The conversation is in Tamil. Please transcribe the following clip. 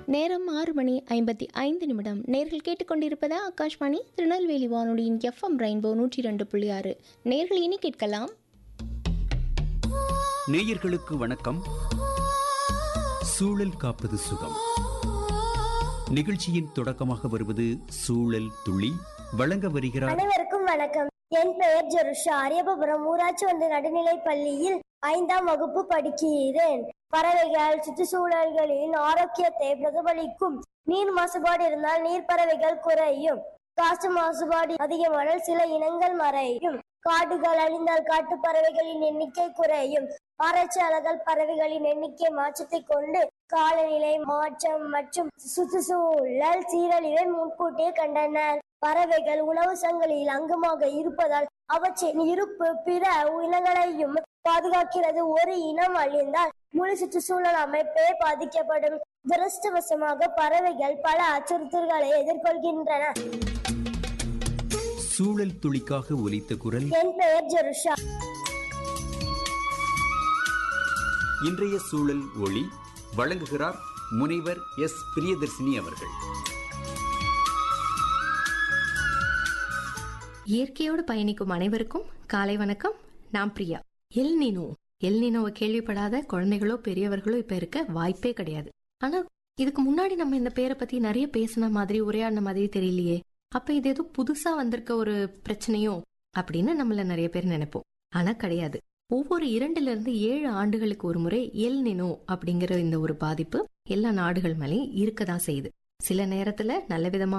நேரம் ஆறு மணி ஐம்பத்தி ஐந்து நிமிடம் நேர்கள் கேட்டுக்கொண்டிருப்பது ஆகாஷ்வாணி திருநெல்வேலி வானொலியின் எஃப்எம் ரெயின்போ நூற்றி ரெண்டு புள்ளி ஆறு நேர்கள் இனி கேட்கலாம் நேயர்களுக்கு வணக்கம் சூழல் காப்பது சுகம் நிகழ்ச்சியின் தொடக்கமாக வருவது சூழல் துளி வழங்க வருகிறார் அனைவருக்கும் வணக்கம் என் பெயர் ஜெருஷா அரியபுரம் ஊராட்சி ஒன்று நடுநிலைப் பள்ளியில் ஐந்தாம் வகுப்பு படிக்கிறேன் பறவைகள் சுற்றுச்சூழல்களின் ஆரோக்கியத்தை பிரதிபலிக்கும் நீர் மாசுபாடு இருந்தால் நீர் பறவைகள் குறையும் காற்று மாசுபாடு அதிகமானால் சில இனங்கள் மறையும் காடுகள் அழிந்தால் காட்டு பறவைகளின் எண்ணிக்கை குறையும் ஆராய்ச்சியாளர்கள் பறவைகளின் எண்ணிக்கை மாற்றத்தை கொண்டு காலநிலை மாற்றம் மற்றும் சுற்றுச்சூழல் சீரழிவை முன்கூட்டியே கண்டனர் பறவைகள் உணவு சங்கிலியில் அங்கமாக இருப்பதால் அவற்றின் இருப்பு பிற இனங்களையும் பாதுகாக்கிறது ஒரு இனம் அழிந்தால் முழு சுற்றுச்சூழல் அமைப்பே பாதிக்கப்படும் துரஷ்டவசமாக பறவைகள் பல அச்சுறுத்தல்களை எதிர்கொள்கின்றன சூழல் துளிக்காக ஒலித்த குரல் என் பெயர் ஜெருஷா இன்றைய சூழல் ஒளி வழங்குகிறார் முனைவர் எஸ் பிரியதர்சினி அவர்கள் இயற்கையோடு பயணிக்கும் அனைவருக்கும் காலை வணக்கம் நான் பிரியா எல் நினோ எல் நினோவை கேள்விப்படாத குழந்தைகளோ பெரியவர்களோ இப்ப இருக்க வாய்ப்பே கிடையாது ஆனா இதுக்கு முன்னாடி நம்ம இந்த பேரை பத்தி நிறைய பேசின மாதிரி உரையாடின மாதிரி தெரியலையே அப்ப இது ஏதோ புதுசா வந்திருக்க ஒரு பிரச்சனையோ அப்படின்னு நம்மள நிறைய பேர் நினைப்போம் ஆனா கிடையாது ஒவ்வொரு இரண்டுல இருந்து ஏழு ஆண்டுகளுக்கு ஒரு முறை எல் நினோ அப்படிங்கிற இந்த ஒரு பாதிப்பு எல்லா நாடுகள் மேலேயும் இருக்கதான் செய்யுது சில நேரத்துல நல்ல விதமா